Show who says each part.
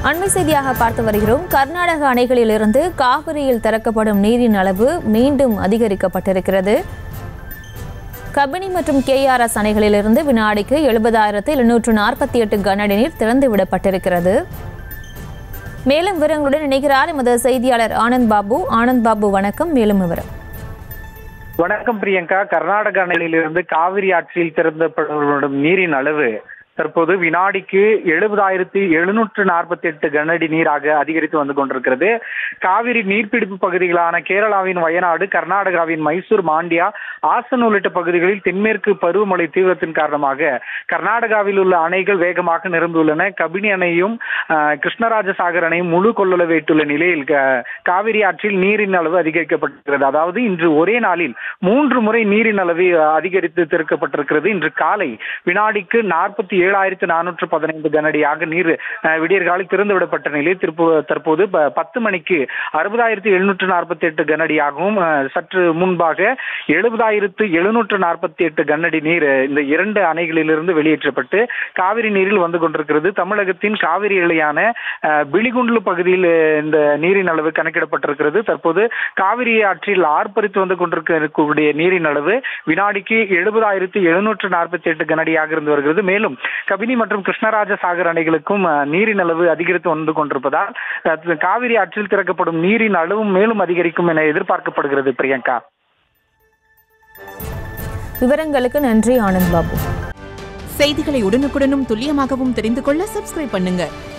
Speaker 1: அண்மை செய்தியாக பார்த்து வருகிறோம் கர்நாடக அணைகளிலிருந்து காவிரியில் திறக்கப்படும் நீரின் அளவு மீண்டும் அதிகரிக்கப்பட்டிருக்கிறது கபினி மற்றும் கேஆர்எஸ் அணைகளிலிருந்து வினாடிக்கு எழுபதாயிரத்து எழுநூற்று நாற்பத்தி எட்டு கனஅடி நீர் திறந்து விடப்பட்டிருக்கிறது மேலும் விவரங்களுடன் இணைகிறார் எமது செய்தியாளர் ஆனந்த் பாபு ஆனந்த் பாபு வணக்கம் மேலும் விவரம்
Speaker 2: வணக்கம் பிரியங்கா கர்நாடக அணையிலிருந்து காவிரி ஆற்றில் திறந்தப்படும் நீரின் அளவு தற்போது வினாடிக்கு எழுபதாயிரத்தி எழுநூற்று நாற்பத்தி எட்டு கனஅடி நீராக அதிகரித்து வந்து கொண்டிருக்கிறது காவிரி நீர்பிடிப்பு பகுதிகளான கேரளாவின் வயநாடு கர்நாடகாவின் மைசூர் மாண்டியா ஆசன் உள்ளிட்ட பகுதிகளில் தென்மேற்கு பருவமழை தீவிரத்தின் காரணமாக கர்நாடகாவில் உள்ள அணைகள் வேகமாக நிரம்பியுள்ளன கபினி அணையும் ஆஹ், கிருஷ்ணராஜசாகர் அணையும் முழு கொள்ளளவு எட்டுள்ள நிலையில் க- காவிரி ஆற்றில் நீரின் அளவு அதிகரிக்கப்பட்டிருக்கிறது அதாவது இன்று ஒரே நாளில் மூன்று முறை நீரின் அளவு அஹ், அதிகரித்து திறக்கப்பட்டிருக்கிறது இன்று காலை வினாடிக்கு நாற்பத்தி ஏழாயிரத்து நானூற்று பதினைந்து கனடியாக நீர் அஹ், விடியற்காலில் திறந்து விடப்பட்ட நிலையில் திருப்ப- தற்போது ப- பத்து மணிக்கு அறுபதாயிரத்து எழுநூற்று நாற்பத்தி எட்டு கனடியாகவும் அஹ், சற்று முன்பாக எழுபதாயிரத்து எழுநூற்று நாற்பத்தி எட்டு கனஅடி நீர் அஹ், இந்த இரண்டு அணைகளிலிருந்து வெளியேற்றப்பட்டு காவிரி நீரில் வந்து கொண்டிருக்கிறது தமிழகத்தின் காவிரி எல்லையான அஹ், பிலிகுண்டுலு பகுதியில் அஹ், இந்த நீரின் அளவு கணக்கிடப்பட்டிருக்கிறது தற்போது காவிரி ஆற்றில் ஆர்ப்பரித்து வந்து கொண்டிருக்கக்கூடிய நீரின் அளவு வினாடிக்கு எழுபதாயிரத்து எழுநூற்று நாற்பத்தி எட்டு கனடியாக இருந்து வருகிறது மேலும் கபினி மற்றும் கிருஷ்ணராஜ சாகர் அணைகளுக்கும் அஹ், நீரின் அளவு அதிகரித்து வந்து கொண்டிருப்பதால் அஹ், காவிரி ஆற்றில் திறக்கப்படும் நீரின் அளவும் மேலும் அதிகரிக்கும் என எதிர்பார்க்கப்படுகிறது பிரியங்கா
Speaker 1: விவரங்களுக்கு நன்றி ஆனந்த் பாபு
Speaker 3: செய்திகளை உடனுக்குடனும் துல்லியமாகவும் தெரிந்து கொள்ள சப்ஸ்கிரைப் பண்ணுங்க